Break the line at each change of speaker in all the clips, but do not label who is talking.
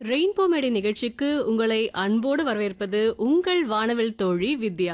rainbow மேடை நிகழ்ச்சிக்கு உங்களை அன்போடு வரவேற்பது உங்கள் வானவில் தோழி வித்யா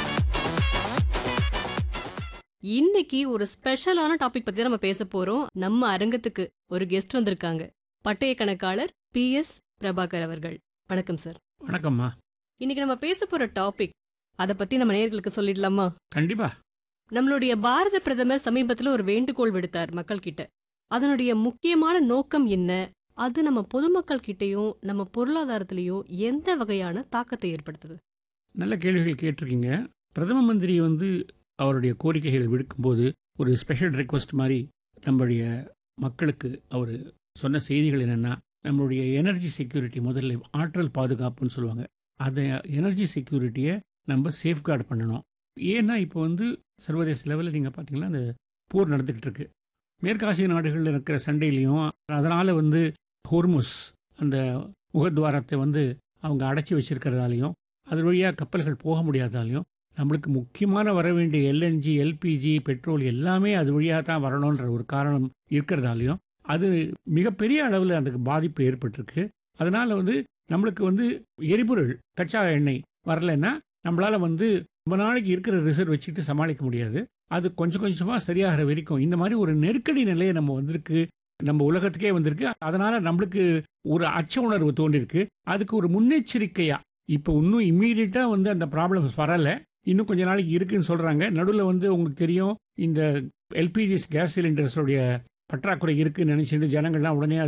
இன்னைக்கு ஒரு ஸ்பெஷலான டாபிக் பத்தி தான் நம்ம பேச போறோம் நம்ம அரங்கத்துக்கு ஒரு கெஸ்ட் வந்திருக்காங்க பட்டய கணக்காளர் பி எஸ் பிரபாகர் அவர்கள் வணக்கம் சார்
வணக்கம்மா
இன்னைக்கு நம்ம பேச போற டாபிக் அத பத்தி நம்ம நேயர்களுக்கு சொல்லிடலாமா
கண்டிப்பா
நம்மளுடைய பாரத பிரதமர் சமீபத்துல ஒரு வேண்டுகோள் விடுத்தார் மக்கள் கிட்ட அதனுடைய முக்கியமான நோக்கம் என்ன அது நம்ம பொதுமக்கள் கிட்டயும் நம்ம பொருளாதாரத்திலயும் எந்த வகையான தாக்கத்தை ஏற்படுத்துது
நல்ல கேள்விகள் கேட்டிருக்கீங்க பிரதம மந்திரி வந்து அவருடைய கோரிக்கைகளை விடுக்கும்போது ஒரு ஸ்பெஷல் ரெக்வஸ்ட் மாதிரி நம்மளுடைய மக்களுக்கு அவர் சொன்ன செய்திகள் என்னென்னா நம்மளுடைய எனர்ஜி செக்யூரிட்டி முதல்ல ஆற்றல் பாதுகாப்புன்னு சொல்லுவாங்க அந்த எனர்ஜி செக்யூரிட்டியை நம்ம சேஃப்கார்டு பண்ணணும் ஏன்னா இப்போ வந்து சர்வதேச லெவலில் நீங்கள் பார்த்தீங்கன்னா அந்த போர் நடந்துக்கிட்டு இருக்கு மேற்காசிய நாடுகளில் இருக்கிற சண்டையிலையும் அதனால் வந்து ஹோர்முஸ் அந்த முகத்வாரத்தை வந்து அவங்க அடைச்சி வச்சிருக்கிறதாலையும் அது வழியாக கப்பல்கள் போக முடியாதாலையும் நம்மளுக்கு முக்கியமான வர வேண்டிய எல்என்ஜி எல்பிஜி பெட்ரோல் எல்லாமே அது வழியாக தான் வரணுன்ற ஒரு காரணம் இருக்கிறதாலையும் அது மிகப்பெரிய அளவில் அதுக்கு பாதிப்பு ஏற்பட்டிருக்கு அதனால வந்து நம்மளுக்கு வந்து எரிபொருள் கச்சா எண்ணெய் வரலைன்னா நம்மளால வந்து ரொம்ப நாளைக்கு இருக்கிற ரிசர்வ் வச்சுட்டு சமாளிக்க முடியாது அது கொஞ்சம் கொஞ்சமாக சரியாகிற வரைக்கும் இந்த மாதிரி ஒரு நெருக்கடி நிலையை நம்ம வந்திருக்கு நம்ம உலகத்துக்கே வந்திருக்கு அதனால நம்மளுக்கு ஒரு அச்ச உணர்வு தோன்றிருக்கு அதுக்கு ஒரு முன்னெச்சரிக்கையா இப்போ இன்னும் இம்மீடியட்டா வந்து அந்த ப்ராப்ளம்ஸ் வரல இன்னும் கொஞ்ச நாளைக்கு இருக்குன்னு சொல்றாங்க நடுவில் வந்து உங்களுக்கு தெரியும் இந்த எல்பிஜி கேஸ் சிலிண்டர்ஸோடைய பற்றாக்குறை இருக்குன்னு நினைச்சிட்டு ஜனங்கள்லாம் உடனே அதை